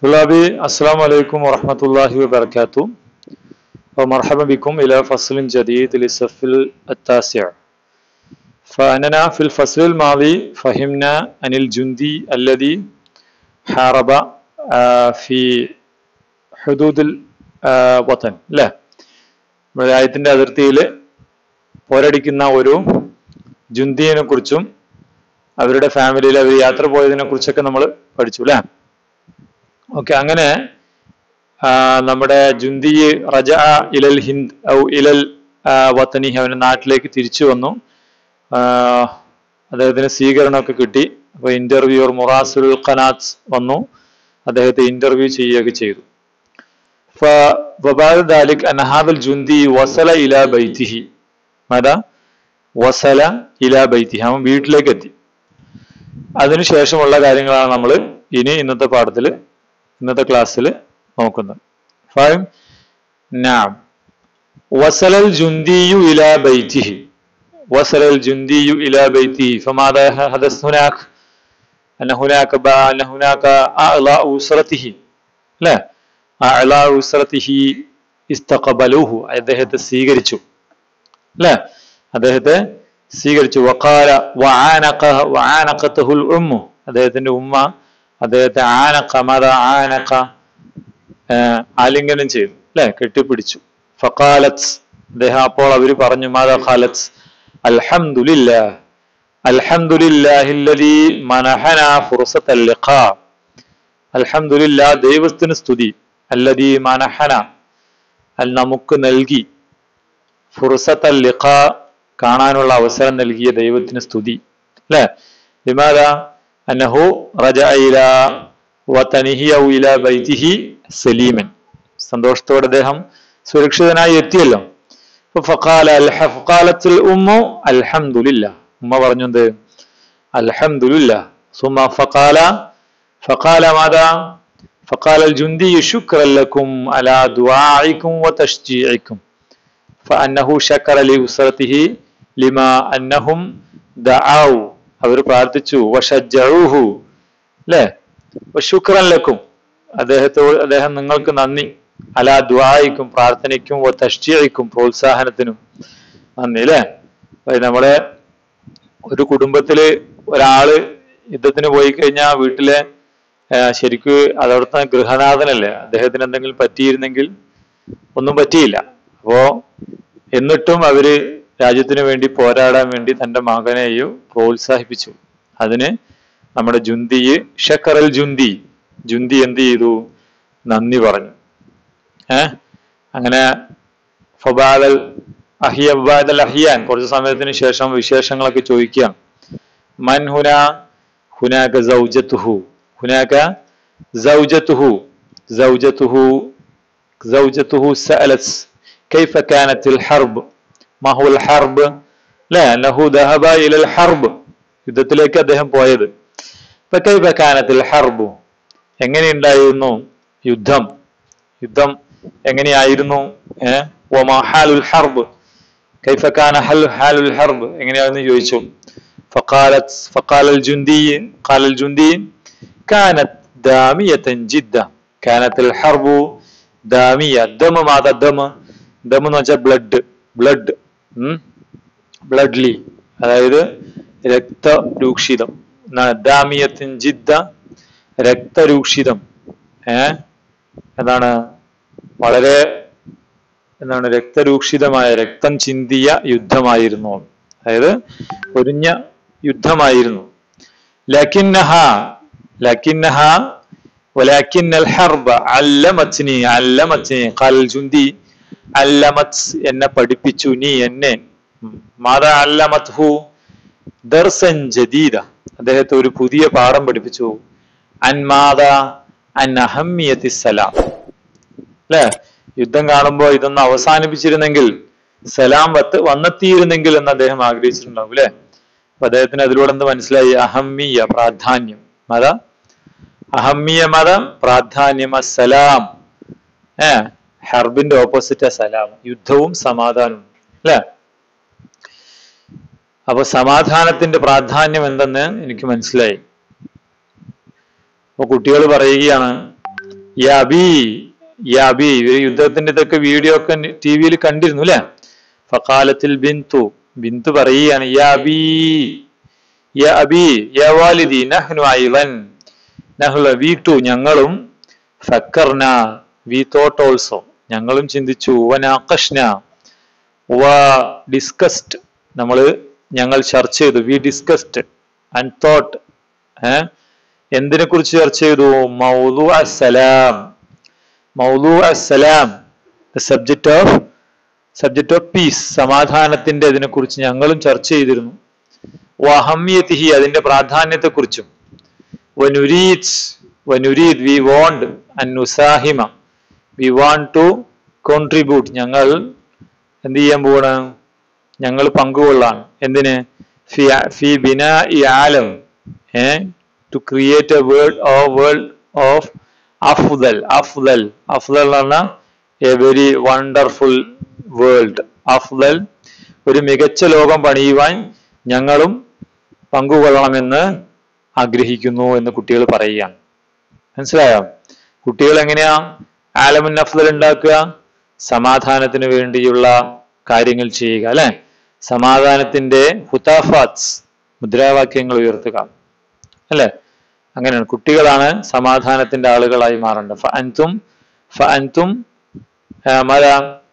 طلابي السلام عليكم ورحمة الله وبركاته ومرحبا بكم إلى فصل جديد للصف التاسع فأننا في الفصل الماضي فهمنا عن الجندي الذي حارب آه، في حدود الوطن لا രാജ്യത്തിന്റെ അതിർത്തിയിൽ പോരടിക്കുന്ന ഒരു ജുന്തിയെ കുറിച്ചും അവരുടെ ഫാമിലിയിൽ അവർ യാത്ര പോയതിനെ കുറിച്ചൊക്കെ നമ്മൾ പഠിച്ചു അല്ലേ ഓക്കെ അങ്ങനെ ആ, നമ്മുടെ ജുന്തി റജ ഇലൽ ഹിന്ദ് ഔ ഇലൽ ആ, വത്തനി അവന്റെ നാട്ടിലേക്ക് തിരിച്ചു വന്നു ആ, അദ്ദേഹത്തിന് സ്വീകരണമൊക്കെ കിട്ടി അപ്പൊ ഇന്റർവ്യൂർ മുറാസുൽ ഖനാത്ത് വന്നു അദ്ദേഹത്തെ ഇന്റർവ്യൂ ചെയ്യുകയൊക്കെ ചെയ്തു ف- وبعد ذلك أن هذا الجندي وصل إلى بيته ماذا؟ وصل إلى بيته അവൻ വീട്ടിലേക്ക് എത്തി അതിനുശേഷമുള്ള കാര്യങ്ങളാണ് നമ്മൾ ഇനി ഇന്നത്തെ പാഠത്തിൽ ഇന്നത്തെ ക്ലാസ്സിൽ നോക്കുന്നത് ഫാഹിം നാം وصل الجندي إلى بيته وصل الجندي إلى بيته فماذا حدث هناك أن هناك با- أن هناك أعضاء أسرته لا أعضاء أسرته استقبلوه അദ്ദേഹത്തെ സ്വീകരിച്ചു അല്ലേ അദ്ദേഹത്തെ സ്വീകരിച്ചു വക്കാല വആനഖ വആനഖത്തുൽ ഉമ്മു അദ്ദേഹത്തിന്റെ ഉമ്മ അദ്ദേഹത്തെ ആനഖ മത ആനഖ ആഹ് ആലിംഗനം ചെയ്തു അല്ലെ കെട്ടിപ്പിടിച്ചു ഫഖാലത്ത് അദ്ദേഹം അപ്പോൾ അവര് പറഞ്ഞു മാതാ ഖാലത്ത് അൽഹംദുലില്ലാ അൽഹംദുലില്ലാഹില്ലദീ മനഹന ഫുർസത്തൽ ലിഖാ അൽഹംദുലില്ലാ ദൈവത്തിന് സ്തുതി അല്ലദീ മനഹന അൽ നമുക്ക് നൽകി ഫുർസത്തൽ ലിഖാ കാണാനുള്ള അവസരം നൽകിയ ദൈവത്തിന് സ്തുതി അല്ലേ ലിമാദ അന്നഹു റജഅ ഇലാ വതനിഹി ഔ ഇലാ ബൈതിഹി സലീമൻ സന്തോഷത്തോടെ അദ്ദേഹം സുരക്ഷിതനായി എത്തിയല്ലോ അപ്പൊ ഫഖാല അൽഹ ഫഖാലത്തുൽ ഉമ്മു അൽഹംദുലില്ലാ ഉമ്മ പറഞ്ഞു എന്ത് അൽഹംദുലില്ലാ സുമ ഫഖാല ഫഖാല മാതാ فقال الجندي شكرا لكم على دعائكم وتشجيعكم فأنه شكر لأسرته لما أنهم دعوا അവർ പ്രാർത്ഥിച്ചു വഷജഊഹു അല്ലേ ശുക്രൻ ലക്കും അദ്ദേഹത്തോട് അദ്ദേഹം നിങ്ങൾക്ക് നന്ദി അലാ ദ്വായിക്കും പ്രാർത്ഥനയ്ക്കും വ തഷ്ടിയയ്ക്കും പ്രോത്സാഹനത്തിനും നന്ദി അല്ലേ അപ്പൊ നമ്മളെ ഒരു കുടുംബത്തില് ഒരാള് യുദ്ധത്തിന് പോയി കഴിഞ്ഞാൽ വീട്ടിലെ ആ, ശരിക്ക് അതവിടുത്തെ ഗൃഹനാഥനല്ലേ അദ്ദേഹത്തിന് എന്തെങ്കിലും പറ്റിയിരുന്നെങ്കിൽ ഒന്നും പറ്റിയില്ല അപ്പോ എന്നിട്ടും അവര് രാജ്യത്തിന് വേണ്ടി പോരാടാൻ വേണ്ടി തന്റെ മകനെയും പ്രോത്സാഹിപ്പിച്ചു അതിന് നമ്മുടെ ജുന്തി ഷക്കറൽ ജുന്തി ജുന്തി എന്ത് ചെയ്തു നന്ദി പറഞ്ഞു ഏ അങ്ങനെ ഫബാദൽ അഹിയ ബാദൽ അഹിയാൻ കുറച്ച് സമയത്തിന് ശേഷം വിശേഷങ്ങളൊക്കെ ചോദിക്കുകയാണ് മൻ ഹുന ഹുനാക സൗജത്തുഹു ഹുനാക സൗജത്തുഹു സൗജത്തുഹു زوجته سألت كيف كانت الحرب ما هو الحرب لا أنه ذهب إلى الحرب യുദ്ധത്തിലേക്ക് അദ്ദേഹം പോയത് فكيف كانت الحرب എങ്ങനെയുണ്ടായിരുന്നു യുദ്ധം യുദ്ധം എങ്ങനെയായിരുന്നു ഏഹ് وما حال الحرب كيف كان حل حال الحرب എങ്ങനെയായിരുന്നു ചോദിച്ചു فقالت فقال الجندي قال الجندي كانت دامية جدا كانت الحرب ദാമിയ ദമ മാത ദമ ദമ എന്ന് വെച്ചാൽ ബ്ലഡ് ബ്ലഡ് ബ്ലഡ്ലി അതായത് രക്തരൂക്ഷിതം എന്നാണ് ദാമിയത്തിൻ ജിദ്ദ രക്തരൂക്ഷിതം ഏ എന്താണ് വളരെ എന്താണ് രക്തരൂക്ഷിതമായ രക്തം ചിന്തിയ യുദ്ധമായിരുന്നു അതായത് ഒരിഞ്ഞ യുദ്ധമായിരുന്നു ലക്കിന്നഹ ലക്കിന്നഹ ولكن الحرب علمتني علمتني قال الجندي علمت എന്നെ പഠിപ്പിച്ചു നീ എന്നെ മാതാ അല്ലമത്ഹു ദർസൻ ജദീദ അദ്ദേഹത്തെ ഒരു പുതിയ പാഠം പഠിപ്പിച്ചു അൻ മാതാ അൻ അഹമ്മിയത്തി സലാം അല്ലെ യുദ്ധം കാണുമ്പോൾ ഇതൊന്ന് അവസാനിപ്പിച്ചിരുന്നെങ്കിൽ സലാം വത്ത് വന്നെത്തിയിരുന്നെങ്കിൽ എന്ന് അദ്ദേഹം ആഗ്രഹിച്ചിട്ടുണ്ടാവും അല്ലെ അപ്പൊ അദ്ദേഹത്തിന് അതിലൂടെ എന്ത് മനസ്സിലായി അഹമ്മിയ പ്രാധാന്യം മാതാ അഹമ്മിയ മതം പ്രാധാന്യം അസലാം ഏ ഹർബിന്റെ ഓപ്പോസിറ്റ് സലാം യുദ്ധവും സമാധാനവും അല്ലെ അപ്പൊ സമാധാനത്തിന്റെ പ്രാധാന്യം എന്തെന്ന് എനിക്ക് മനസ്സിലായി അപ്പൊ കുട്ടികൾ പറയുകയാണ് യാബി യാബി ഇവര് യുദ്ധത്തിന്റെ ഇതൊക്കെ വീഡിയോ ഒക്കെ ടി വിയിൽ കണ്ടിരുന്നു അല്ലെ ഫക്കാലത്തിൽ ബിന്തു ബിന്തു പറയുകയാണ് യാബി യാബി യാ വാലിദി നഹ്നു ഐവൻ നഹ്ല വി ടു ഞങ്ങളും ഫക്കർന വി തോട്ട് ഓൾസോ ഞങ്ങളും ചിന്തിച്ചു വനാകഷ്ന വ ഡിസ്കസ്ഡ് നമ്മൾ ഞങ്ങൾ ചർച്ച ചെയ്തു we discussed and thought uh എന്തിനെ കുറിച്ച് ചർച്ച ചെയ്തു മൗലു അസലാം മൗലു അസലാം the subject of subject of peace സമാധാനത്തിന്റെ ഇതിനെ കുറിച്ച് ഞങ്ങളും ചർച്ച ചെയ്തിരുന്നു വഹമ്യത്തിഹി അതിന്റെ പ്രാധാന്യത്തെ കുറിച്ചും വനുരീത് വനുരീത് വി വോണ്ട് അനുസാഹിമ വി വാണ്ട് ടു കോൺട്രിബ്യൂട്ട് ഞങ്ങൾ എന്ത് ചെയ്യാൻ പോവാണ് ഞങ്ങൾ പങ്കുകൊള്ളാണ് എന്തിന് ഫി ഫി ബിന ഈ ആലം ഏ to create a world oh world of അഫ്ദൽ അഫ്ദൽ അഫ്ദൽ എന്ന് പറഞ്ഞാൽ എ വെരി വണ്ടർഫുൾ വേൾഡ് അഫ്ദൽ ഒരു മികച്ച ലോകം പണിയുവാൻ ഞങ്ങളും പങ്കുകൊള്ളണമെന്ന് ആഗ്രഹിക്കുന്നു എന്ന് കുട്ടികൾ പറയുകയാണ് മനസ്സിലായോ കുട്ടികൾ എങ്ങനെയാ ആലമുൻ അഫ്ദൽ ഉണ്ടാക്കുക സമാധാനത്തിന് വേണ്ടിയുള്ള കാര്യങ്ങൾ ചെയ്യുക അല്ലെ സമാധാനത്തിന്റെ ഹുതാഫാത്സ് മുദ്രാവാക്യങ്ങൾ ഉയർത്തുക അല്ലെ അങ്ങനെയാണ് കുട്ടികളാണ് സമാധാനത്തിന്റെ ആളുകളായി മാറേണ്ടത് ഫ അൻതും ഫ അൻതും മത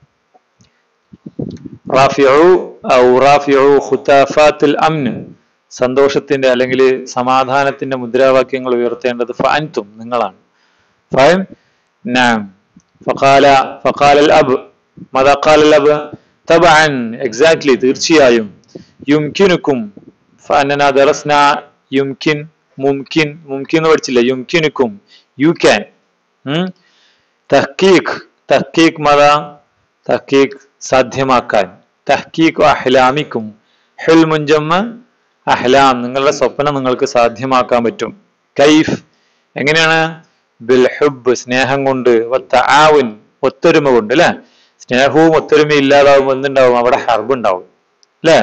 റാഫിഉ ഔ റാഫിഉ ഖുതാഫാത്തുൽ അംൻ സന്തോഷത്തിന്റെ അല്ലെങ്കിൽ സമാധാനത്തിന്റെ മുദ്രാവാക്യങ്ങൾ ഉയർത്തേണ്ടത് ഫ അൻതും നിങ്ങളാണ് ഫൈം നാം ഫഖാല ഫഖാല അൽ അബ് മദ ഖാല അൽ അബ് തബഅൻ എക്സാക്ട്ലി തീർച്ചയായും യുംകിനുക്കും ഫഅന്നന ദറസ്ന യുംകിൻ മുംകിൻ മുംകിൻ എന്ന് പഠിച്ചില്ല യുംകിനുക്കും യു ക്യാൻ തഹ്കീഖ് തഹ്കീഖ് മത തഹ്കീഖ് സാധ്യമാക്കാൻ തഹ്കീഖ് അഹ്ലാമിക്കും ഹുൽ മുഞ്ചമ്മ അഹ്ലാം നിങ്ങളുടെ സ്വപ്നം നിങ്ങൾക്ക് സാധ്യമാക്കാൻ പറ്റും കൈഫ് എങ്ങനെയാണ് ബിൽ ഹുബ് സ്നേഹം കൊണ്ട് ആവുൻ ഒത്തൊരുമ കൊണ്ട് അല്ലെ സ്നേഹവും ഒത്തൊരുമയും ഇല്ലാതാവുമ്പോൾ എന്തുണ്ടാവും അവിടെ ഹർബ് ഉണ്ടാവും അല്ലെ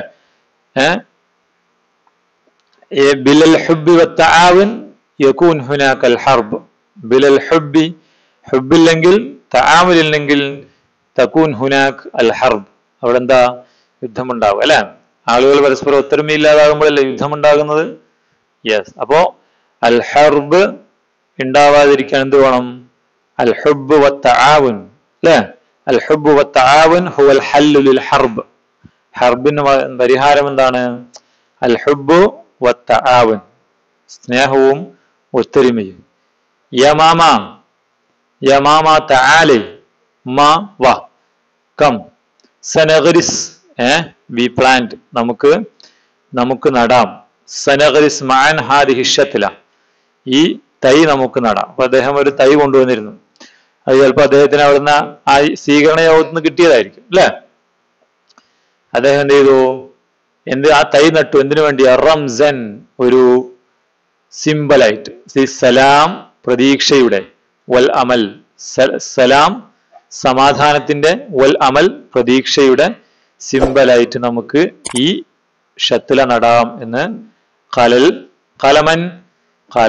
ഏഹ് ബിലൽ ഹുബി വത്താവുൻ യകൂൻ ഹുനാക്കൽ ഹർബ് ബിലൽ ഹുബി ഹുബില്ലെങ്കിൽ തആമുലില്ലെങ്കിൽ തകൂൻ ഹുനാക് അൽ ഹർബ് അവിടെ എന്താ യുദ്ധമുണ്ടാവും അല്ലെ ആളുകൾ പരസ്പരം ഒത്തൊരുമയില്ലാതാകുമ്പോഴല്ലേ യുദ്ധമുണ്ടാകുന്നത് യെസ് അപ്പോ അൽ ഹർബ് ഉണ്ടാവാതിരിക്കാൻ എന്ത് വേണം അൽ ഹുബ് വത്താവുൻ അല്ലെ അൽ ഹുബ് വത്താവുൻ ഹുവൽ ഹല്ലു ലിൽ ഹർബ് ഹർബിന് പരിഹാരം എന്താണ് അൽ ഹുബ് വത്താവുൻ സ്നേഹവും ഒത്തൊരുമയും യമാമ യമാമ തആലി മാ വ കം സനഗരിസ് ഏ വി പ്ലാന്റ് നമുക്ക് നമുക്ക് നടാം സനഗരിസ് മാൻ ഹാദി ഹിഷത്തില ഈ തൈ നമുക്ക് നടാം അപ്പൊ അദ്ദേഹം ഒരു തൈ കൊണ്ടുവന്നിരുന്നു അത് ചിലപ്പോ അദ്ദേഹത്തിന് അവിടുന്ന് ആ സ്വീകരണ യോഗത്തിൽ നിന്ന് കിട്ടിയതായിരിക്കും അല്ലെ അദ്ദേഹം എന്ത് ചെയ്തു എന്ത് ആ തൈ നട്ടു എന്തിനു വേണ്ടി റംസൻ ഒരു സിമ്പലായിട്ട് സലാം പ്രതീക്ഷയുടെ വൽ അമൽ സലാം സമാധാനത്തിന്റെ വൽ അമൽ പ്രതീക്ഷയുടെ സിമ്പലായിട്ട് നമുക്ക് ഈ ഷത്തില നടാം എന്ന് കലൽ കലമൻ കല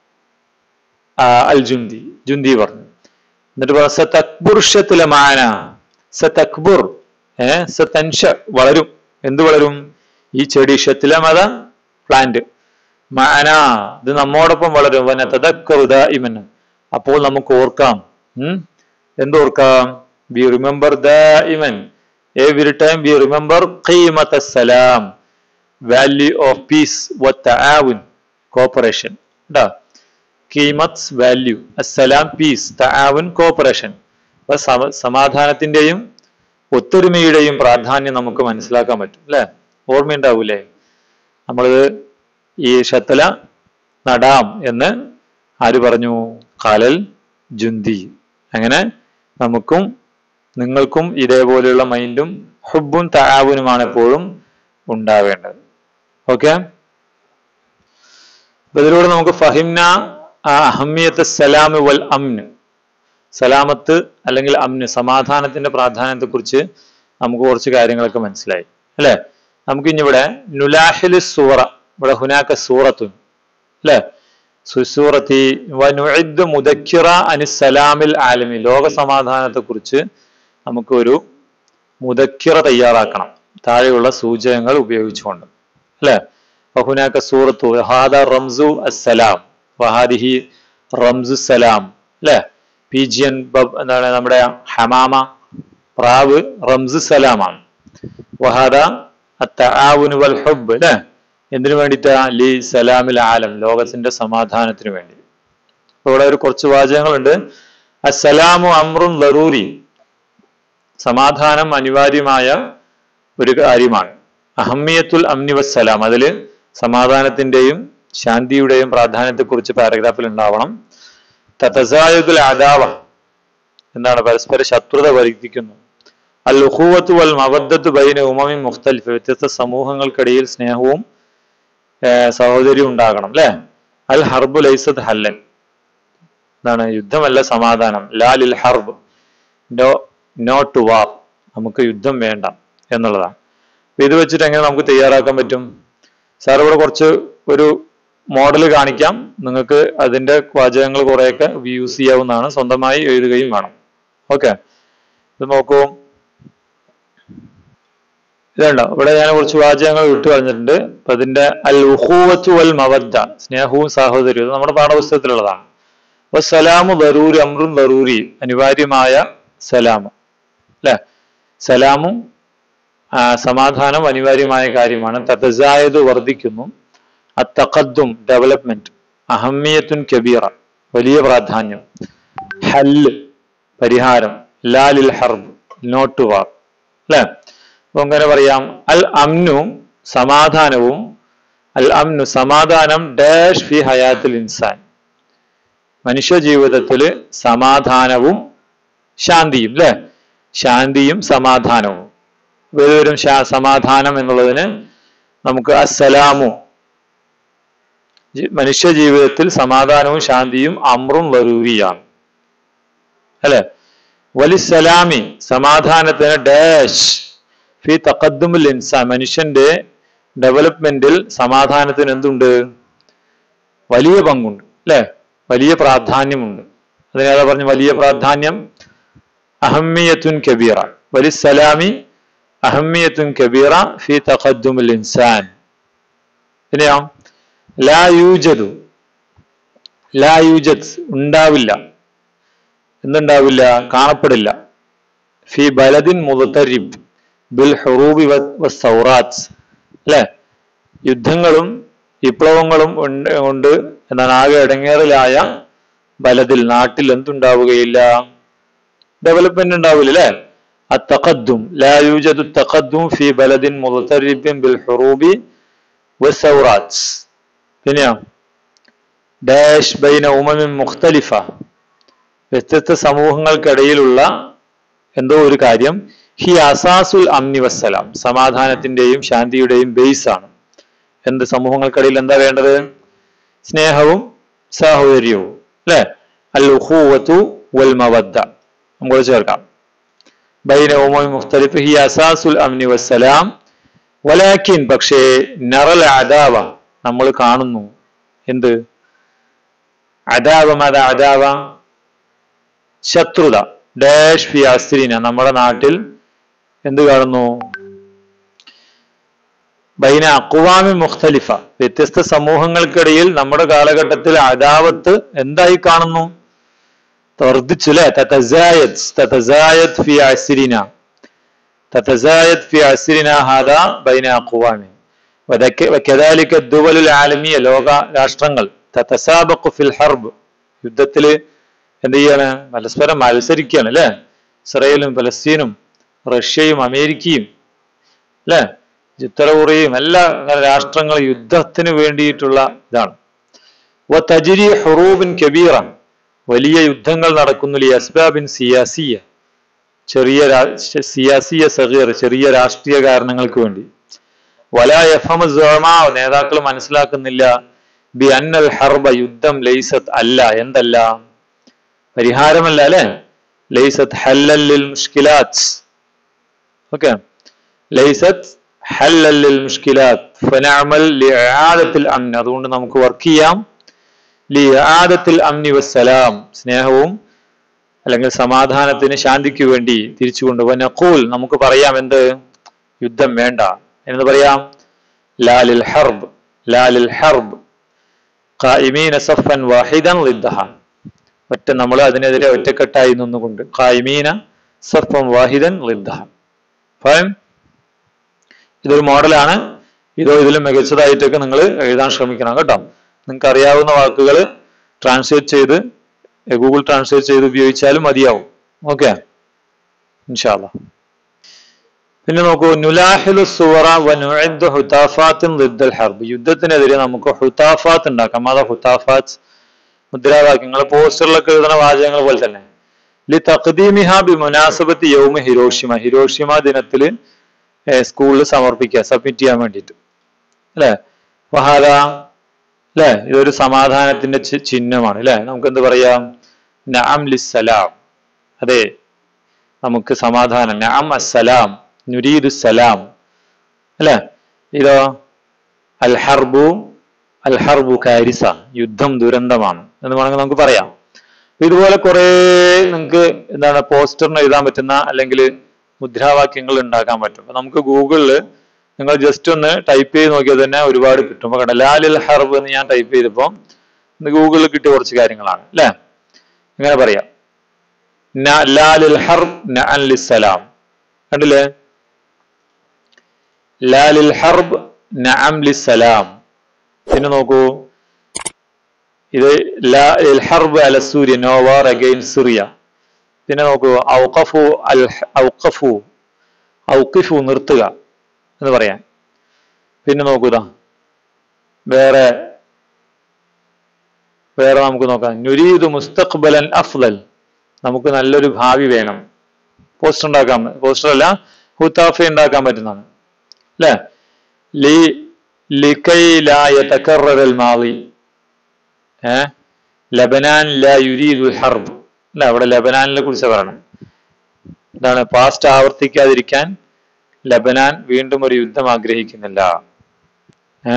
അൽ ജുന്തി ജുന്തി പറഞ്ഞു എന്നിട്ട് പറഞ്ഞു സതക്ബുർ ഷത്തില മാന സതക്ബുർ ഏ സതൻഷ വളരും എന്ത് വളരും ഈ ചെടി ഷത്തില മത പ്ലാന്റ് മാന ഇത് നമ്മോടൊപ്പം വളരും വന തദക്കറുദ ഇമൻ അപ്പോൾ നമുക്ക് ഓർക്കാം ഉം എന്തോർക്കാം വി റിമെമ്പർ ദ ഇമൻ എവറി ടൈം വി റിമെമ്പർ ഖീമത്ത് സലാം വാല്യൂ ഓഫ് പീസ് വത്തആവുൻ കോപ്പറേഷൻ ണ്ടാ കീമത്ത് വാല്യൂ അസ്സലാം പീസ് തആവുൻ കോപ്പറേഷൻ അപ്പൊ സമാധാനത്തിന്റെയും ഒത്തൊരുമയുടെയും പ്രാധാന്യം നമുക്ക് മനസ്സിലാക്കാൻ പറ്റും അല്ലെ ഓർമ്മയുണ്ടാവൂലേ നമ്മളിത് ഈ ഷത്തല നടാം എന്ന് ആര് പറഞ്ഞു കാലൽ ജുന്തി അങ്ങനെ നമുക്കും നിങ്ങൾക്കും ഇതേപോലെയുള്ള മൈൻഡും ഹുബും താവുനുമാണ് എപ്പോഴും ഉണ്ടാവേണ്ടത് ഓക്കെ അപ്പൊ ഇതിലൂടെ നമുക്ക് ഫഹിംന അഹമ്യത്ത് സലാമ് വൽ അമ്ന് സലാമത്ത് അല്ലെങ്കിൽ അമ്ന് സമാധാനത്തിന്റെ പ്രാധാന്യത്തെ കുറിച്ച് നമുക്ക് കുറച്ച് കാര്യങ്ങളൊക്കെ മനസ്സിലായി അല്ലെ നമുക്ക് ഇനി ഇവിടെ നുലാഹിൽ സൂറ ഇവിടെ ഹുനാക്ക സൂറത്തുൻ അല്ലെ സുസൂറത്തി വനുഇദ് മുദക്കിറ അനിസ്സലാമിൽ ആലമി ലോക സമാധാനത്തെ കുറിച്ച് നമുക്കൊരു മുദക്കിറ തയ്യാറാക്കണം താഴെയുള്ള സൂചകങ്ങൾ ഉപയോഗിച്ചുകൊണ്ട് അല്ലെ വഹുനാക്ക സൂറത്തു ഹാദ റംസു അസ്സലാം വഹാദിഹി റംസു സലാം അല്ലെ പീജിയൻ ബബ് എന്താണ് നമ്മുടെ ഹമാമ പ്രാവ് റംസു സലാമാണ് വഹാദ അത്തആവുനു വൽ ഹുബ് അല്ലെ എന്തിനു വേണ്ടിയിട്ടാ ലി സലാമിൽ ആലം ലോകത്തിന്റെ സമാധാനത്തിന് വേണ്ടി ഇവിടെ ഒരു കുറച്ച് വാചകങ്ങളുണ്ട് അസ്സലാമു അമ്രുൻ ലറൂരി സമാധാനം അനിവാര്യമായ ഒരു കാര്യമാണ് അഹമ്മിയത്തുൽ അമ്നി വസ്സലാം അതിൽ സമാധാനത്തിന്റെയും ശാന്തിയുടെയും പ്രാധാന്യത്തെക്കുറിച്ച് പാരഗ്രാഫിൽ ഉണ്ടാവണം തതസായുദുൽ അദാവ എന്താണ് പരസ്പര ശത്രുത വർദ്ധിക്കുന്നു അൽ ഉഹൂവത്തു വൽ മവദ്ദത്ത് ബൈന ഉമമി മുഖ്തലിഫ് വ്യത്യസ്ത സമൂഹങ്ങൾക്കിടയിൽ സ്നേഹവും സഹോദര്യവും ഉണ്ടാകണം അല്ലെ അൽ ഹർബു ലൈസത്ത് ഹല്ലൻ എന്താണ് യുദ്ധമല്ല സമാധാനം ലാ ലിൽ ഹർബ് നോ നോ ടു വാർ നമുക്ക് യുദ്ധം വേണ്ട എന്നുള്ളതാണ് അപ്പൊ ഇത് വെച്ചിട്ട് എങ്ങനെ നമുക്ക് തയ്യാറാക്കാൻ പറ്റും സാർ ഇവിടെ കുറച്ച് ഒരു മോഡൽ കാണിക്കാം നിങ്ങൾക്ക് അതിന്റെ വാചകങ്ങൾ കുറെയൊക്കെ യൂസ് ചെയ്യാവുന്നതാണ് സ്വന്തമായി എഴുതുകയും വേണം ഓക്കെ ഇത് നോക്കൂ ഇതുണ്ടോ ഇവിടെ ഞാൻ കുറച്ച് വാചകങ്ങൾ വിട്ടു കളഞ്ഞിട്ടുണ്ട് അപ്പൊ അതിന്റെ അൽ ഉഹൂവത്തു വൽ മവദ്ദ സ്നേഹവും സാഹോദര്യവും ഇത് നമ്മുടെ പാഠപുസ്തകത്തിലുള്ളതാണ് അപ്പൊ സലാമു ദറൂരി അമ്രുൻ ദറൂരി അനിവാര്യമായ സലാം അല്ലെ സലാമും സമാധാനം അനിവാര്യമായ കാര്യമാണ് തതസായത് വർദ്ധിക്കുന്നു അത്തഖദ്ദും ഡെവലപ്മെന്റ് അഹമ്മിയത്തുൻ കബീറ വലിയ പ്രാധാന്യം ഹല്ല് പരിഹാരം ലാലിൽ ഹർബ് നോട്ട് വാർ അല്ലെ അപ്പൊ അങ്ങനെ പറയാം അൽ അമ്നു സമാധാനവും അൽ അമ്നു സമാധാനം ഡാഷ് ഫി ഹയാത്തിൽ ഇൻസാൻ മനുഷ്യ ജീവിതത്തിൽ സമാധാനവും ശാന്തിയും അല്ലെ ശാന്തിയും സമാധാനവും വേറൊരു സമാധാനം എന്നുള്ളതിന് നമുക്ക് അസ്സലാമു മനുഷ്യ ജീവിതത്തിൽ സമാധാനവും ശാന്തിയും അമ്രും വരൂരിയാണ് അല്ലെ വലിസലാമി സമാധാനത്തിന് ഡാഷ് ഫി തക്കദ്ദുമുൽ ഇൻസാൻ മനുഷ്യന്റെ ഡെവലപ്മെന്റിൽ സമാധാനത്തിന് എന്തുണ്ട് വലിയ പങ്കുണ്ട് അല്ലെ വലിയ പ്രാധാന്യമുണ്ട് അതിനേതാ പറഞ്ഞു വലിയ പ്രാധാന്യം അഹമ്മിയത്തുൻ കബീറ വലിസലാമി അഹമ്മിയത്തുൻ കബീറ ഫി തഖദ്ദുമുൽ ഇൻസാൻ പിന്നെയോ ലാ യൂജദു ലാ യൂജദ് ഉണ്ടാവില്ല എന്തുണ്ടാവില്ല കാണപ്പെടില്ല ഫി ബലദിൻ മുതരിബ് ബിൽ ഹുറൂബി സൗറാത്ത് അല്ലെ യുദ്ധങ്ങളും വിപ്ലവങ്ങളും കൊണ്ട് എന്താണ് ആകെ ഇടങ്ങേറിലായ ബലതിൽ നാട്ടിൽ എന്തുണ്ടാവുകയില്ല ഡെവലപ്മെന്റ് ഉണ്ടാവില്ല അല്ലെ التقدم لا يوجد التقدم في بلد مضطرب بالحروب والثورات പിന്നെയോ ഡാഷ് ബൈന ഉമമിൻ മുഖ്തലിഫ വ്യത്യസ്ത സമൂഹങ്ങൾക്കിടയിലുള്ള എന്തോ ഒരു കാര്യം ഹി അസാസുൽ അമ്നി വസ്സലാം സമാധാനത്തിന്റെയും ശാന്തിയുടെയും ബേസ് ആണ് എന്ത് സമൂഹങ്ങൾക്കിടയിൽ എന്താ വേണ്ടത് സ്നേഹവും സാഹോദര്യവും അല്ലെ അൽ ഉഹൂവത്തു വൽ മവദ്ദ നമുക്ക് ചേർക്കാം ബൈന ഉമമി മുഖ്തലിഫ് ഹി അസാസുൽ അമ്നി വസ്സലാം വലാക്കിൻ പക്ഷേ നറൽ അദാവ നമ്മൾ കാണുന്നു എന്ത് അദാവം അത അദാവ ശത്രുത ഡാഷ് ഫി അസ്ത്രീന നമ്മുടെ നാട്ടിൽ എന്ത് കാണുന്നു ബൈന അക്വാമി മുഖ്തലിഫ വ്യത്യസ്ത സമൂഹങ്ങൾക്കിടയിൽ നമ്മുടെ കാലഘട്ടത്തിൽ അദാവത്ത് എന്തായി കാണുന്നു വർദ്ധിച്ചു അല്ലെ തതസായത് തതസായത് ഫി അസ്രിന തതസായത് ഫി അസ്രിന ഹാദ ബൈന അക്വാമി وكذلك الدول العالمية ലോക രാഷ്ട്രങ്ങൾ തതസാബഖു ഫിൽ ഹർബ് യുദ്ധത്തില് എന്ത് ചെയ്യാണ് പരസ്പരം മത്സരിക്കുകയാണ് അല്ലെ ഇസ്രയേലും ഫലസ്തീനും റഷ്യയും അമേരിക്കയും അല്ലെ ചിത്രകുറിയും എല്ലാ രാഷ്ട്രങ്ങൾ യുദ്ധത്തിന് വേണ്ടിയിട്ടുള്ള ഇതാണ് വ തജിരി ഹുറൂബിൻ കബീറ വലിയ യുദ്ധങ്ങൾ നടക്കുന്നു ലി അസ്ബാബിൻ സിയാസിയ ചെറിയ സിയാസിയ സഹീർ ചെറിയ രാഷ്ട്രീയ കാരണങ്ങൾക്ക് വേണ്ടി വല എഫമ നേതാക്കൾ മനസ്സിലാക്കുന്നില്ല ബി അന്നൽ ഹർബ യുദ്ധം ലൈസത്ത് അല്ല എന്തല്ല പരിഹാരമല്ല അല്ലെ ലൈസത്ത് ഹല്ലല്ലിൽ മുഷ്കിലാത്ത് ഓക്കെ ലൈസത്ത് ഹല്ലല്ലിൽ മുഷ്കിലാത്ത് ഫനഅമൽ ലിആദത്തിൽ അമ്ൻ അതുകൊണ്ട് നമുക്ക് വർക്ക് ചെയ്യാം ലി ആദത്തിൽ അമ്നി വസ്സലാം സ്നേഹവും അല്ലെങ്കിൽ സമാധാനത്തിന് ശാന്തിക്ക് വേണ്ടി തിരിച്ചു കൊണ്ടുപോകാൻ നഖൂൽ നമുക്ക് പറയാം എന്ത് യുദ്ധം വേണ്ട എന്ന് പറയാം ലാലിൽ ഹർബ് ലാലിൽ ഹർബ് ഖായിമീന സഫൻ വാഹിദൻ ലിദ്ദഹ ഒറ്റ നമ്മൾ അതിനെതിരെ ഒറ്റക്കെട്ടായി നിന്നുകൊണ്ട് ഖായിമീന സഫൻ വാഹിദൻ ലിദ്ദഹ ഫയം ഇതൊരു മോഡലാണ് ഇതോ ഇതിലും മികച്ചതായിട്ടൊക്കെ നിങ്ങൾ എഴുതാൻ ശ്രമിക്കണം കേട്ടോ നിങ്ങൾക്ക് അറിയാവുന്ന വാക്കുകൾ ട്രാൻസ്ലേറ്റ് ചെയ്ത് ഗൂഗിൾ ട്രാൻസ്ലേറ്റ് ചെയ്ത് ഉപയോഗിച്ചാലും മതിയാവും ഓക്കെ ഇൻഷാല്ല പിന്നെ നോക്കൂ നുലാഹിലു സുവറ വനുഇദ്ദു ഹുതാഫാത്തിൻ ലിദ്ദൽ ഹർബ് യുദ്ധത്തിനെതിരെ നമുക്ക് ഹുതാഫാത്ത് ഉണ്ടാക്കാം അതാ ഹുതാഫാത്ത് മുദ്രാവാക്യങ്ങൾ പോസ്റ്ററിലൊക്കെ എഴുതുന്ന വാചകങ്ങൾ പോലെ തന്നെ ലി തഖദീമിഹ ബി മുനാസബത്തി യൗമ ഹിരോഷിമ ഹിരോഷിമ ദിനത്തിൽ സ്കൂളിൽ സമർപ്പിക്കുക സബ്മിറ്റ് ചെയ്യാൻ വേണ്ടിയിട്ട് അല്ലെ വഹാല അല്ലെ ഇതൊരു സമാധാനത്തിന്റെ ചി- ചിഹ്നമാണ് അല്ലെ നമുക്ക് എന്ത് പറയാം നഅം ലിസ്സലാം അതെ നമുക്ക് സമാധാനം നഅം അസ്സലാം നുരീദു സലാം അല്ലെ ഇതോ അൽ ഹർബു അൽ ഹർബു കാരിസ യുദ്ധം ദുരന്തമാണ് എന്ന് വേണമെങ്കിൽ നമുക്ക് പറയാം അപ്പൊ ഇതുപോലെ കുറെ നിങ്ങൾക്ക് എന്താണ് പോസ്റ്ററിന് എഴുതാൻ പറ്റുന്ന അല്ലെങ്കിൽ മുദ്രാവാക്യങ്ങൾ ഉണ്ടാക്കാൻ പറ്റും അപ്പൊ നമുക്ക് ഗൂഗിളിൽ നിങ്ങൾ ജസ്റ്റ് ഒന്ന് ടൈപ്പ് ചെയ്ത് നോക്കിയാൽ തന്നെ ഒരുപാട് കിട്ടും അപ്പൊ കണ്ട ലാലിൽ ഹർബ് എന്ന് ഞാൻ ടൈപ്പ് ചെയ്തപ്പോ ഇന്ന് ഗൂഗിളിൽ കിട്ടിയ കുറച്ച് കാര്യങ്ങളാണ് അല്ലെ ഇങ്ങനെ പറയാം ന- ലാലിൽ ഹർബ് നഅൻ ലിസ്സലാം കണ്ടില്ലേ ലാലിൽ ഹർബ് നഅം ലിസ്സലാം പിന്നെ നോക്കൂ ഇത് ലാ ഇൽ ഹർബ് അല സൂര്യ നോ വാർ അഗൈൻ സിറിയ പിന്നെ നോക്കൂ ഔഖഫു അൽ ഔഖഫു ഔഖിഫു നിർത്തുക എന്ന് പറയാൻ പിന്നെ നോക്കുക വേറെ വേറെ നമുക്ക് നോക്കാം നുരീദു മുസ്തഖ്ബലൻ അഫ്ലൽ നമുക്ക് നല്ലൊരു ഭാവി വേണം പോസ്റ്റർ ഉണ്ടാക്കാൻ പോസ്റ്റർ അല്ല ഹുത്താഫ ഉണ്ടാക്കാൻ പറ്റുന്നതാണ് അല്ലേ ലി ലിക്കൈ ലാ യതകററൽ മാളി ഏ ലബനാൻ ലാ യുരീദുൽ ഹർബ് അല്ല അവിടെ ലബനാനിനെ കുറിച്ച് പറയണം എന്താണ് പാസ്റ്റ് ആവർത്തിക്കാതിരിക്കാൻ ലബനാൻ വീണ്ടും ഒരു യുദ്ധം ആഗ്രഹിക്കുന്നില്ല ഏ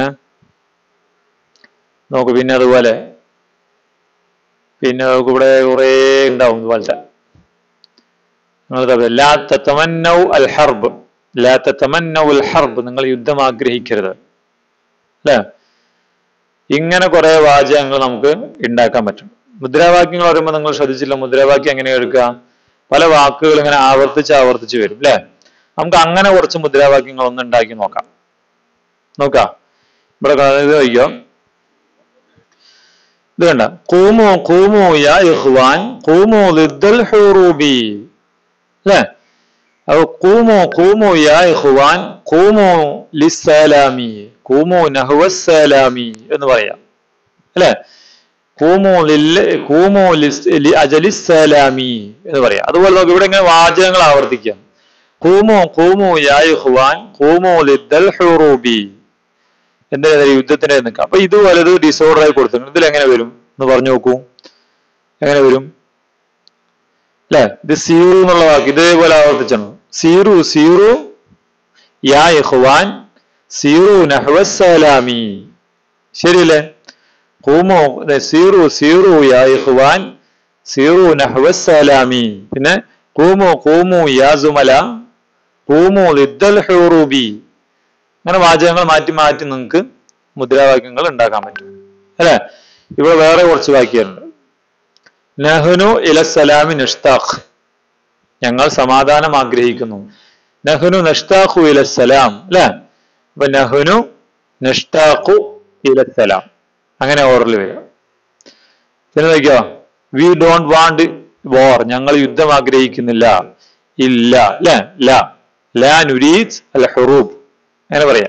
നോക്ക് പിന്നെ അതുപോലെ പിന്നെ നമുക്ക് ഇവിടെ കുറെ ഉണ്ടാവും ഇതുപോലത്തെ നിങ്ങൾ ലാ തത്തമന്നൗ അൽ ഹർബ് ലാ തത്തമന്നൗ അൽ ഹർബ് നിങ്ങൾ യുദ്ധം ആഗ്രഹിക്കരുത് അല്ലേ ഇങ്ങനെ കുറെ വാചകങ്ങൾ നമുക്ക് ഉണ്ടാക്കാൻ പറ്റും മുദ്രാവാക്യങ്ങൾ പറയുമ്പോൾ നിങ്ങൾ ശ്രദ്ധിച്ചില്ല മുദ്രാവാക്യം എങ്ങനെ എടുക്കുക പല വാക്കുകൾ ഇങ്ങനെ ആവർത്തിച്ച് ആവർത്തിച്ച് വരും അല്ലെ നമുക്ക് അങ്ങനെ കുറച്ച് മുദ്രാവാക്യങ്ങൾ ഒന്ന് ഉണ്ടാക്കി നോക്കാം നോക്കാം ഇവിടെ കാണാം, ഇത് വയ്യോ ഇത് കണ്ട കൂമു കൂമു യാ ഇഖ്വാൻ കൂമു ലിദ്ദൽ ഹുറൂബി അല്ലേ അപ്പൊ കൂമു കൂമു യാ ഇഖ്വാൻ കൂമു ലിസ്സലാമി കൂമു നഹ്വസ്സലാമി എന്ന് പറയാം അല്ലേ കൂമു ലില്ല കൂമു ലിസ് ലി അജലിസ്സലാമി എന്ന് പറയാം അതുപോലെ നോക്ക് ഇവിടെ ഇങ്ങനെ വാചകങ്ങൾ ആവർത്തിക്കാം കൂമു കൂമു യാ ഇഖ്വാൻ കൂമു ലിദ്ദൽ ഹുറൂബി എന്താ യുദ്ധത്തിന് നിൽക്കാം അപ്പൊ ഇത് വലത് ഡിസോർഡർ ആയി കൊടുത്തിട്ടുണ്ട് ഇതിൽ എങ്ങനെ വരും എന്ന് പറഞ്ഞു നോക്കൂ എങ്ങനെ വരും അല്ലെ ഇത് സീറു എന്നുള്ള വാക്ക് ഇതേപോലെ ആവർത്തിച്ചാണ് സീറു സീറു യാ ഇഖ്വാൻ സീറു നഹ്വസ്സലാമി ശരിയല്ലേ കൂമോ ദേ സീറു സീറു യാ ഇഖ്വാൻ സീറു നഹ്വസ്സലാമി പിന്നെ കൂമു കൂമു യാ സുമല കൂമു ലിദ്ദൽ ഹുറൂബി അങ്ങനെ വാചകങ്ങൾ മാറ്റി മാറ്റി നിങ്ങൾക്ക് മുദ്രാവാക്യങ്ങൾ ഉണ്ടാക്കാൻ പറ്റും അല്ലെ ഇവിടെ വേറെ കുറച്ച് വാക്യമുണ്ട് നഹ്നു ഇലസലാമി നിഷ്താഖ് ഞങ്ങൾ സമാധാനം ആഗ്രഹിക്കുന്നു നഹ്നു നഷ്താഖു ഇലസലാം അല്ലെ അപ്പൊ നഹ്നു നഷ്താഖു ഇലസലാം അങ്ങനെ ഓർഡറിൽ വരിക പിന്നെ നോക്കിയോ വി ഡോണ്ട് വാണ്ട് വാർ ഞങ്ങൾ യുദ്ധം ആഗ്രഹിക്കുന്നില്ല ഇല്ല അല്ലെ ലാ ലാ നുരീദ് അൽ ഹുറൂബ് അങ്ങനെ പറയാം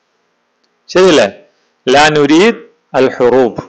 ശരിയല്ലേ ലാ നുരീദ് അൽ ഹുറൂബ്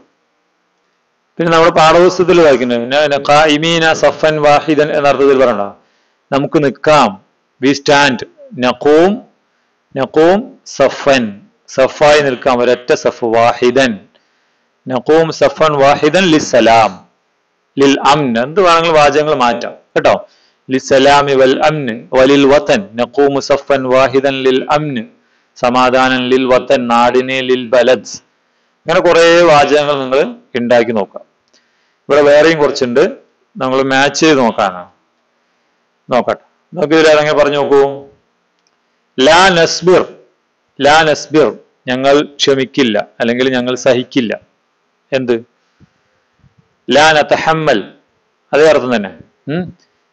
പിന്നെ നമ്മുടെ പാഠപുസ്തകത്തിൽ വായിക്കുന്നത് ഖായിമീന സഫൻ വാഹിദൻ എന്ന അർത്ഥത്തിൽ പറയണ്ട നമുക്ക് നിൽക്കാം വി സ്റ്റാൻഡ് നഖൂം നഖൂം സഫൻ സഫായി നിൽക്കാം ഒരൊറ്റ സഫ് വാഹിദൻ നഖൂം സഫൻ വാഹിദൻ ലിസലാം ലിൽ അംൻ എന്ത് വേണമെങ്കിലും വാചകങ്ങൾ മാറ്റാം കേട്ടോ ലിസലാമി വൽ അംന് വലിൽ വതൻ നഖൂം സഫൻ വാഹിദൻ ലിൽ അംന് സമാധാനം ലിൽ വതൻ നാടിനെ ലിൽ ബലദ് ഇങ്ങനെ കുറേ വാചകങ്ങൾ നിങ്ങൾ ഉണ്ടാക്കി നോക്കുക ഇവിടെ വേറെയും കുറച്ചുണ്ട് നമ്മൾ മാച്ച് ചെയ്ത് നോക്കാനാണ് നോക്കട്ടെ നമുക്ക് ഇതിൽ ഏതെങ്കിലും പറഞ്ഞു നോക്കൂ ലാ നസ്ബിർ ലാ നസ്ബിർ ഞങ്ങൾ ക്ഷമിക്കില്ല അല്ലെങ്കിൽ ഞങ്ങൾ സഹിക്കില്ല എന്ത് ലാ നതഹമ്മൽ അതേ അർത്ഥം തന്നെ ഉം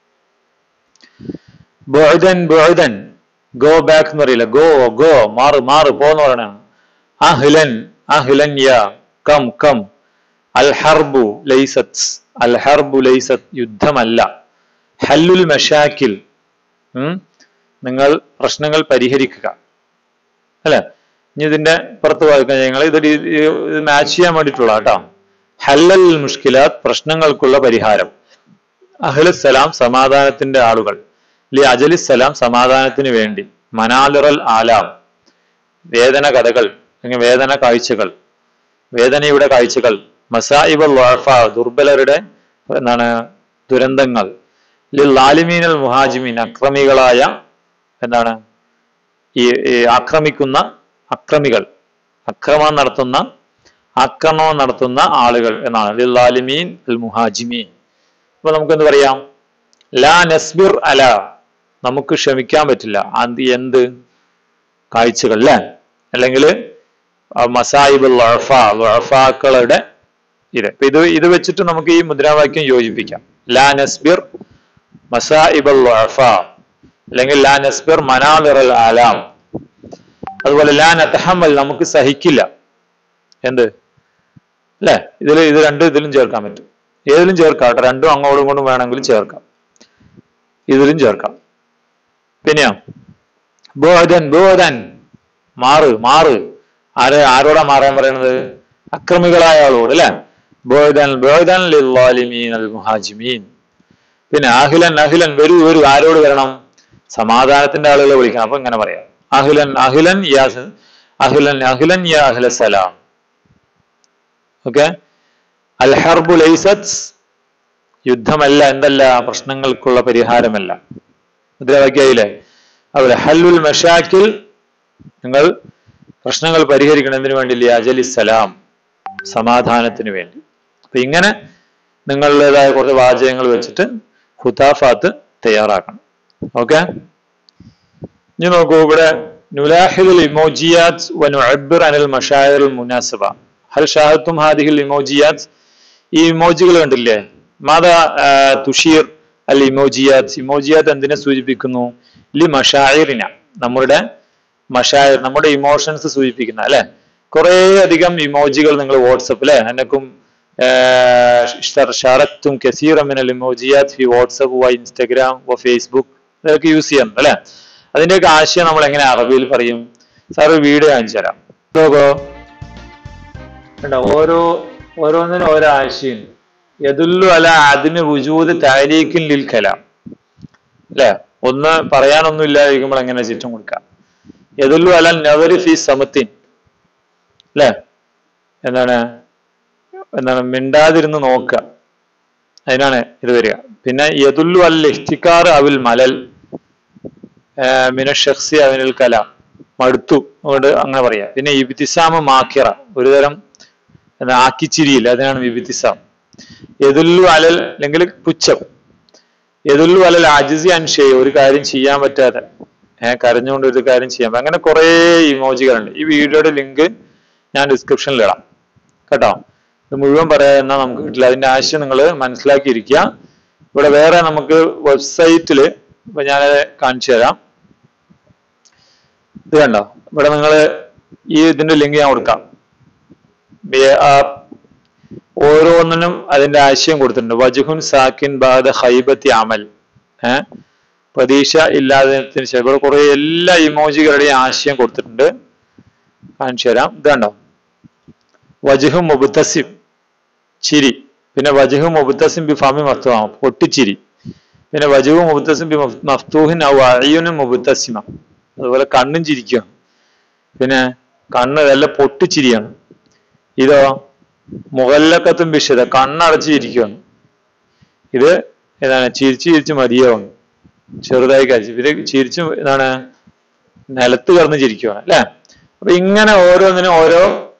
ബുഅദൻ ബുഅദൻ ഗോ ബാക്ക് എന്ന് പറയില്ല ഗോ ഗോ മാറ് മാറ് പോന്ന് പറയണാണ് അഹ്ലൻ അഹ്ലൻ യാ കം കം അൽ ഹർബു ലൈസത്ത് അൽ ഹർബു ലൈസത്ത് യുദ്ധമല്ല ഹല്ലുൽ മഷാക്കിൽ ഉം നിങ്ങൾ പ്രശ്നങ്ങൾ പരിഹരിക്കുക അല്ലെ ഇനി ഇതിന്റെ പുറത്ത് വായിക്കാൻ ഞങ്ങൾ ഇത് ഇത് മാച്ച് ചെയ്യാൻ വേണ്ടിയിട്ടുള്ള കേട്ടോ ഹല്ലൽ മുഷ്കിലാത്ത് പ്രശ്നങ്ങൾക്കുള്ള പരിഹാരം അഹ്ലസലാം സമാധാനത്തിന്റെ ആളുകൾ ലി അജലിസലാം സമാധാനത്തിന് വേണ്ടി മനാലിറൽ ആലാം വേദന കഥകൾ അല്ലെങ്കിൽ വേദന കാഴ്ചകൾ വേദനയുടെ കാഴ്ചകൾ മസായിബൽ വാഫ ദുർബലരുടെ എന്താണ് ദുരന്തങ്ങൾ ലിൽ ലാലിമീനൽ മുഹാജിമീൻ അക്രമികളായ എന്താണ് ഈ ഈ ആക്രമിക്കുന്ന അക്രമികൾ അക്രമം നടത്തുന്ന ആക്രമണം നടത്തുന്ന ആളുകൾ എന്നാണ് ലിൽ ലാലിമീൻ അൽ മുഹാജിമീൻ അപ്പൊ നമുക്ക് എന്ത് പറയാം ലാ നസ്ബിർ അല നമുക്ക് ക്ഷമിക്കാൻ പറ്റില്ല അത് എന്ത് കാഴ്ചകൾ അല്ലേ അല്ലെങ്കിൽ മസായിബ് ലഫാക്കളുടെ ഇത് ഇപ്പൊ ഇത് ഇത് വെച്ചിട്ട് നമുക്ക് ഈ മുദ്രാവാക്യം യോജിപ്പിക്കാം ലാ നസ്ബിർ മസായിബ് ലഫ അല്ലെങ്കിൽ ലാ നസ്ബിർ മനാലിറൽ ആലാം അതുപോലെ ലാ നതഹമ്മൽ നമുക്ക് സഹിക്കില്ല എന്ത് അല്ലേ ഇതിൽ ഇത് രണ്ട് ഇതിലും ചേർക്കാൻ പറ്റും ഏതിലും ചേർക്കാം കേട്ടോ രണ്ടും അങ്ങോട്ടും ഇങ്ങോട്ടും വേണമെങ്കിലും ചേർക്കാം ഇതിലും ചേർക്കാം പിന്നെയോ ബോധൻ ബോധൻ മാറ് മാറ് ആര് ആരോടാ മാറാൻ പറയുന്നത് അക്രമികളായ ആളോട് അല്ലെ ബോധൻ ബോധൻ ലില്ലാലിമീൻ അൽ മുഹാജിമീൻ പിന്നെ അഹിലൻ അഹിലൻ വരൂ വരൂ ആരോട് വരണം സമാധാനത്തിന്റെ ആളുകളെ വിളിക്കണം അപ്പൊ ഇങ്ങനെ പറയാം അഹിലൻ അഹിലൻ യാ അഹിലൻ അഹിലൻ യാ അഹ്ല സലാം ഓക്കെ അൽ ഹർബു ലൈസത്ത് യുദ്ധമല്ല എന്തല്ല പ്രശ്നങ്ങൾക്കുള്ള പരിഹാരമല്ല മുദ്രാവാക്യായില്ലേ അതുപോലെ ഹല്ലുൽ മഷാക്കിൽ നിങ്ങൾ പ്രശ്നങ്ങൾ പരിഹരിക്കണതിന് വേണ്ടി അജലി സലാം സമാധാനത്തിന് വേണ്ടി അപ്പൊ ഇങ്ങനെ നിങ്ങളുടേതായ കുറച്ച് വാചകങ്ങൾ വെച്ചിട്ട് ഹുതാഫാത്ത് തയ്യാറാക്കണം ഓക്കെ ഇനി നോക്കൂ ഇവിടെ നുലാഹിദുൽ ഇമോജിയാത്ത് വനുഅബ്ബിർ അനിൽ മഷായറുൽ മുനാസബ ഹൽ ഷാഹത്തും ഹാദിഹിൽ ഇമോജിയാത്ത് ഈ ഇമോജികൾ കണ്ടില്ലേ മാതാ തുഷീർ അൽ ഇമോജിയാത്ത് ഇമോജിയാത്ത് എന്തിനെ സൂചിപ്പിക്കുന്നു ലി മഷായറിന നമ്മുടെ മഷായർ നമ്മുടെ ഇമോഷൻസ് സൂചിപ്പിക്കുന്ന അല്ലെ കുറെ അധികം ഇമോജികൾ നിങ്ങൾ വാട്സപ്പ് അല്ലെ എനക്കും ഷറത്തും കസീറമിനൽ ഇമോജിയാത്ത് ഫി വാട്സപ്പ് വ ഇൻസ്റ്റഗ്രാം വ ഫേസ്ബുക്ക് ഇതൊക്കെ യൂസ് ചെയ്യാം അല്ലെ അതിന്റെയൊക്കെ ആശയം നമ്മൾ എങ്ങനെ അറബിയിൽ പറയും സാർ വീഡിയോ കാണിച്ചു തരാം നോക്കോ കണ്ടോ ഓരോ ഓരോന്നിനും ഓരോ ആശയം യദുല്ലു അല അതിന് വുജൂദ് താരീഖിൻ ലിൽ കലാം അല്ലെ ഒന്ന് പറയാനൊന്നും ഇല്ലാതിരിക്കുമ്പോൾ എങ്ങനെ ചുറ്റും കൊടുക്കാം യദുല്ലു അല നവരി ഫി സമത്തിൻ അല്ലെ എന്താണ് എന്താണ് മിണ്ടാതിരുന്ന് നോക്കുക അതിനാണ് ഇത് വരിക പിന്നെ യദുല്ലു അൽ ഇഷ്തിക്കാർ അവിൽ മലൽ മിന ഷഖ്സി അവിനിൽ കല മടുത്തു അതുകൊണ്ട് അങ്ങനെ പറയാം പിന്നെ ഇബിത്തിസാമ മാക്കിറ ഒരു തരം എന്താ ആക്കിച്ചിരിയില്ല അതിനാണ് വിബിത്തിസാം യദുല്ലു അലൽ അല്ലെങ്കിൽ പുച്ഛം യദുല്ലു അലൽ ആജിസി അൻഷേ ഒരു കാര്യം ചെയ്യാൻ പറ്റാതെ ഏഹ് കരഞ്ഞുകൊണ്ട് ഒരു കാര്യം ചെയ്യാൻ പറ്റും. അങ്ങനെ കുറെ ഇമോജികളുണ്ട് ഈ വീഡിയോയുടെ ലിങ്ക് ഞാൻ ഡിസ്ക്രിപ്ഷനിൽ ഇടാം കേട്ടോ ഇത് മുഴുവൻ പറയാൻ എന്നാൽ നമുക്ക് കിട്ടില്ല അതിന്റെ ആശയം നിങ്ങൾ മനസ്സിലാക്കിയിരിക്കുക ഇവിടെ വേറെ നമുക്ക് വെബ്സൈറ്റിൽ ഇപ്പൊ ഞാനത് കാണിച്ചു തരാം ഇത് കണ്ടോ ഇവിടെ നിങ്ങൾ ഈ ഇതിന്റെ ലിങ്ക് ഞാൻ കൊടുക്കാം ബി- ആ ഓരോന്നിനും അതിന്റെ ആശയം കൊടുത്തിട്ടുണ്ട് വജുഹുൻ സാക്കിൻ ബാദ ഹൈബത്തി അമൽ ഏഹ് പ്രതീക്ഷ ഇല്ലാതിന് ശേഷം ഇവിടെ കുറെ എല്ലാ ഇമോജികളുടെയും ആശയം കൊടുത്തിട്ടുണ്ട് കാണിച്ചു തരാം ഇത് കണ്ടോ വജുഹു മുബത്തസിം ചിരി പിന്നെ വജുഹു മുബത്തസിം ബി ഫാമി മഫ്തുഹ പൊട്ടിച്ചിരി പിന്നെ വജുഹു മുബത്തസിം ബി മഫ്- മഫ്തൂഹിൻ ഔ അയ്യുനും മുബത്തസിമ അതുപോലെ കണ്ണും ചിരിക്കുക പിന്നെ കണ്ണ് നല്ല പൊട്ടിച്ചിരിയാണ് ഇതോ മുഖല്ലക്കത്തും വിഷത കണ്ണടച്ചിരിക്കുകയാണ് ഇത് ഏതാണ് ചിരിച്ച് ചിരിച്ച് മതിയാവുന്നു ചെറുതായി കഴിച്ചു ഇത് ചിരിച്ച് എന്താണ് നിലത്ത് കിടന്ന് ചിരിക്കുകയാണ് അല്ലെ അപ്പൊ ഇങ്ങനെ ഓരോന്നിനും ഓരോ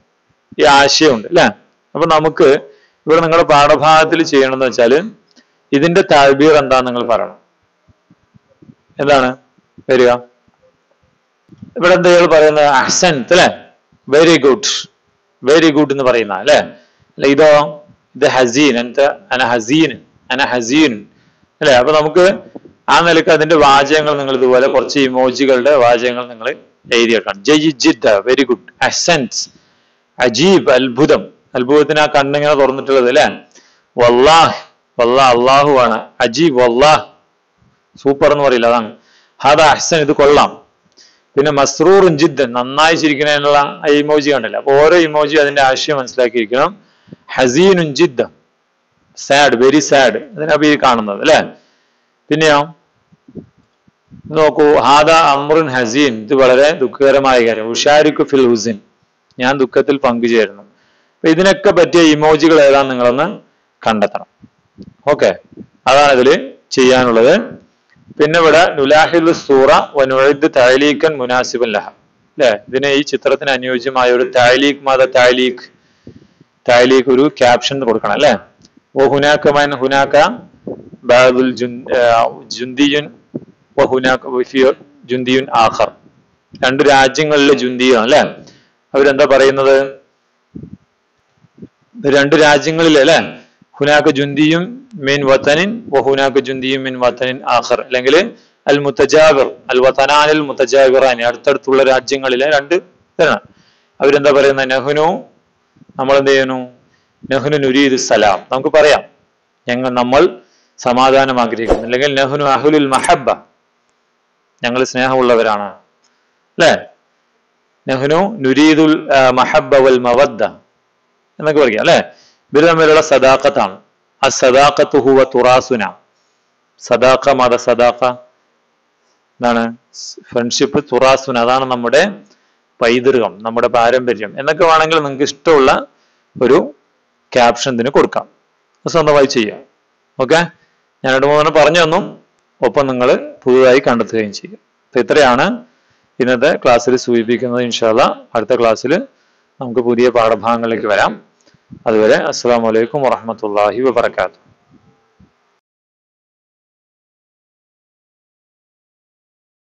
ഈ ആശയമുണ്ട് അല്ലെ അപ്പൊ നമുക്ക് ഇവിടെ നിങ്ങളുടെ പാഠഭാഗത്തിൽ ചെയ്യണമെന്ന് വെച്ചാല് ഇതിന്റെ താഴ്ബീർ എന്താ നിങ്ങൾ പറയണം എന്താണ് വരിക ഇവിടെ എന്താ ഇയാൾ പറയുന്നത് അഹ്സൻ അല്ലെ വെരി ഗുഡ് വെരി ഗുഡ് എന്ന് പറയുന്ന അല്ലെ അല്ല ഇതോ ഇത് ഹസീൻ എന്താ അന ഹസീൻ അന ഹസീൻ അല്ലെ അപ്പൊ നമുക്ക് ആ നിലക്ക് അതിന്റെ വാചകങ്ങൾ നിങ്ങൾ ഇതുപോലെ കുറച്ച് ഇമോജികളുടെ വാചകങ്ങൾ നിങ്ങൾ എഴുതിയെടുക്കണം ജയ് ജിദ്ദ വെരി ഗുഡ് അസെൻസ് അജീബ് അത്ഭുതം അത്ഭുതത്തിന് ആ കണ്ണിങ്ങനെ തുറന്നിട്ടുള്ളത് അല്ലെ വല്ലാഹ് വല്ലാ അള്ളാഹു ആണ് അജീബ് വല്ലാഹ് സൂപ്പർ എന്ന് പറയില്ല അതാണ് ഹദ അഹ്സൻ ഇത് കൊള്ളാം പിന്നെ മസ്റൂറും ജിദ്ദൻ നന്നായി ചിരിക്കുന്നതിനുള്ള ഇമോജി കണ്ടില്ല അപ്പൊ ഓരോ ഇമോജി അതിന്റെ ആശയം മനസ്സിലാക്കിയിരിക്കണം ഹസീനുൻ ജിദ്ദ സാഡ് വെരി സാഡ് അതിനാ ഈ കാണുന്നത് അല്ലെ പിന്നെയോ നോക്കൂ ഹാദ അമ്രുൻ ഹസീൻ ഇത് വളരെ ദുഃഖകരമായ കാര്യം ഉഷാരിക്കു ഫിൽ ഹുസിൻ ഞാൻ ദുഃഖത്തിൽ പങ്കുചേരുന്നു അപ്പൊ ഇതിനൊക്കെ പറ്റിയ ഇമോജികൾ ഏതാന്ന് നിങ്ങളൊന്ന് കണ്ടെത്തണം ഓക്കെ അതാണ് ഇതിൽ ചെയ്യാനുള്ളത് പിന്നെ ഇവിടെ നുലാഹിൽ സൂറ വനുഴുദ് താലീക്കൻ മുനാസിബൻ ലഹ അല്ലെ ഇതിന് ഈ ചിത്രത്തിന് അനുയോജ്യമായ ഒരു താലീഖ് മത താലീഖ് താലീഖ് ഒരു ക്യാപ്ഷൻ കൊടുക്കണം അല്ലെ ഓ ഹുനാക്ക മൻ ഹുനാക്ക ബാദുൽ ജുന്തിയുൻ ഓ ഹുനാക്ക ജുന്തിയുൻ ആഖർ രണ്ട് രാജ്യങ്ങളിലെ ജുന്തിയാണ് അല്ലെ അവരെന്താ പറയുന്നത് രണ്ട് രാജ്യങ്ങളിലെ അല്ലെ ഹുനാക്ക ജുന്തിയും മിൻ വത്തനിൻ വഹുനാക്ക ജുന്തിയും മിൻ വത്തനിൻ ആഖർ അല്ലെങ്കിൽ അൽ മുത്തജാബിർ അൽ വത്തനാനിൽ മുത്തജാബിറാനി അടുത്തടുത്തുള്ള രാജ്യങ്ങളിലെ രണ്ട് ഇതാണ് അവരെന്താ പറയുന്നത് നെഹ്നു നമ്മൾ എന്ത് ചെയ്യുന്നു നെഹ്നു നുരീദ് സലാം നമുക്ക് പറയാം ഞങ്ങൾ നമ്മൾ സമാധാനം ആഗ്രഹിക്കുന്നു അല്ലെങ്കിൽ നെഹ്നു അഹുലുൽ മഹബ ഞങ്ങൾ സ്നേഹമുള്ളവരാണ് അല്ലേ നെഹ്നു നുരീദുൽ മഹബ വൽ മവദ്ദ എന്നൊക്കെ പറയാം അല്ലെ ഇവർ തമ്മിലുള്ള സദാക്കത്താണ് ആ സദാക്കത്ത് ഹുവ തുറാസുന സദാക്ക മത സദാക്ക എന്താണ് ഫ്രണ്ട്ഷിപ്പ് തുറാസുന അതാണ് നമ്മുടെ പൈതൃകം നമ്മുടെ പാരമ്പര്യം എന്നൊക്കെ വേണമെങ്കിൽ നിങ്ങൾക്ക് ഇഷ്ടമുള്ള ഒരു ക്യാപ്ഷൻ ഇതിന് കൊടുക്കാം സ്വന്തമായി ചെയ്യാം ഓക്കെ ഞാൻ രണ്ട് മൂന്നെണ്ണം പറഞ്ഞു തന്നു ഒപ്പം നിങ്ങൾ പുതുതായി കണ്ടെത്തുകയും ചെയ്യും അപ്പൊ ഇത്രയാണ് ഇന്നത്തെ ക്ലാസ്സിൽ സൂചിപ്പിക്കുന്നത് ഇൻഷാല്ല അടുത്ത ക്ലാസ്സിൽ നമുക്ക് പുതിയ പാഠഭാഗങ്ങളിലേക്ക് വരാം അതുവരെ അസ്സാം വലൈക്കും വാഹമത്തല്ലാഹി വാബർക്കാത്തു